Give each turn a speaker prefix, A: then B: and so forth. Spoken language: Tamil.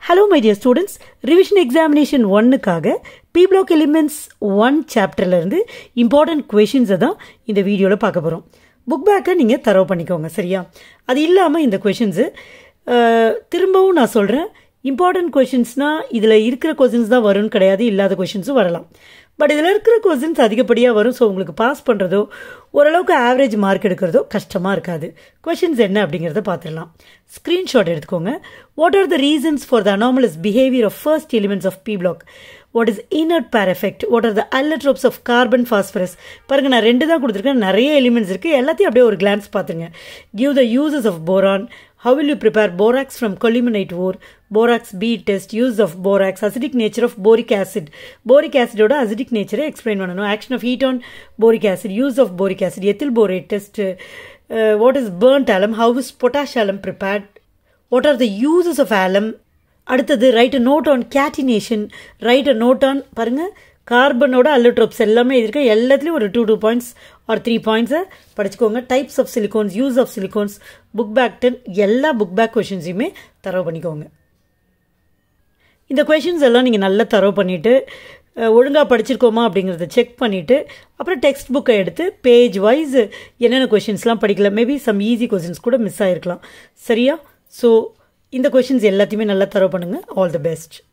A: hello my dear students revision examination ஒன்னுக்காக பி பிளாக் எலிமெண்ட்ஸ் ஒன் சாப்டர்லேருந்து இம்பார்ட்டன்ட் கொஷின்ஸை தான் இந்த வீடியோவில் பார்க்க போகிறோம் புக் பேக்கை நீங்கள் தரவு பண்ணிக்கோங்க சரியா அது இல்லாமல் இந்த கொஷின்ஸு திரும்பவும் நான் சொல்கிறேன் இம்பார்ட்டன்ட் கொஷின்ஸ்னால் இதில் இருக்கிற கொஷின்ஸ் தான் வரும்னு கிடையாது இல்லாத கொஷின்ஸும் வரலாம் பட் இதில் இருக்கிற கொஷின்ஸ் அதிகப்படியாக வரும் ஸோ உங்களுக்கு பாஸ் பண்ணுறதோ ஓரளவுக்கு ஆவரேஜ் மார்க் எடுக்கிறதோ கஷ்டமாக இருக்காது கொஷின்ஸ் என்ன அப்படிங்கிறத பார்த்துடலாம் ஸ்க்ரீன்ஷாட் எடுத்துக்கோங்க what are the reasons for the anomalous behaviour of first elements of P block what is inert pair effect what are the allotropes of carbon phosphorus பாருங்கள் நான் ரெண்டு தான் கொடுத்துருக்கேன் நிறைய எலிமெண்ட்ஸ் இருக்குது எல்லாத்தையும் அப்படியே ஒரு கிளான்ஸ் பார்த்துங்க give the uses of boron how will you prepare borax from collimonite ore borax b test use of borax acidic nature of boric acid boric acid ஓட acidic nature explain பண்ணணும் action of heat on boric acid use of boric acid ethyl borate test uh, what is burnt alum how is potash alum prepared what are the uses of alum அடுத்தது write a note on catenation write a note on பாருங்கள் கார்பனோட அல்லோட்ரோப்ஸ் எல்லாமே இருக்கு எல்லாத்துலேயும் ஒரு two two points or three பாயிண்ட்ஸை படிச்சுக்கோங்க types of silicones use of silicones book back ten எல்லா புக் பேக் கொஷின்ஸையுமே தரவு பண்ணிக்கோங்க இந்த கொஷின்ஸ் எல்லாம் நீங்கள் நல்லா தரவு பண்ணிவிட்டு ஒழுங்காக படிச்சிருக்கோமா அப்படிங்கிறத செக் பண்ணிவிட்டு அப்புறம் டெக்ஸ்ட் புக்கை எடுத்து பேஜ் வைஸ் என்னென்ன கொஷின்ஸ்லாம் படிக்கல மேபி சம் ஈஸி கொஷின்ஸ் கூட மிஸ் ஆகிருக்கலாம் சரியா ஸோ இந்த கொஷின்ஸ் எல்லாத்தையுமே நல்லா தரவு பண்ணுங்கள் ஆல் தி பெஸ்ட்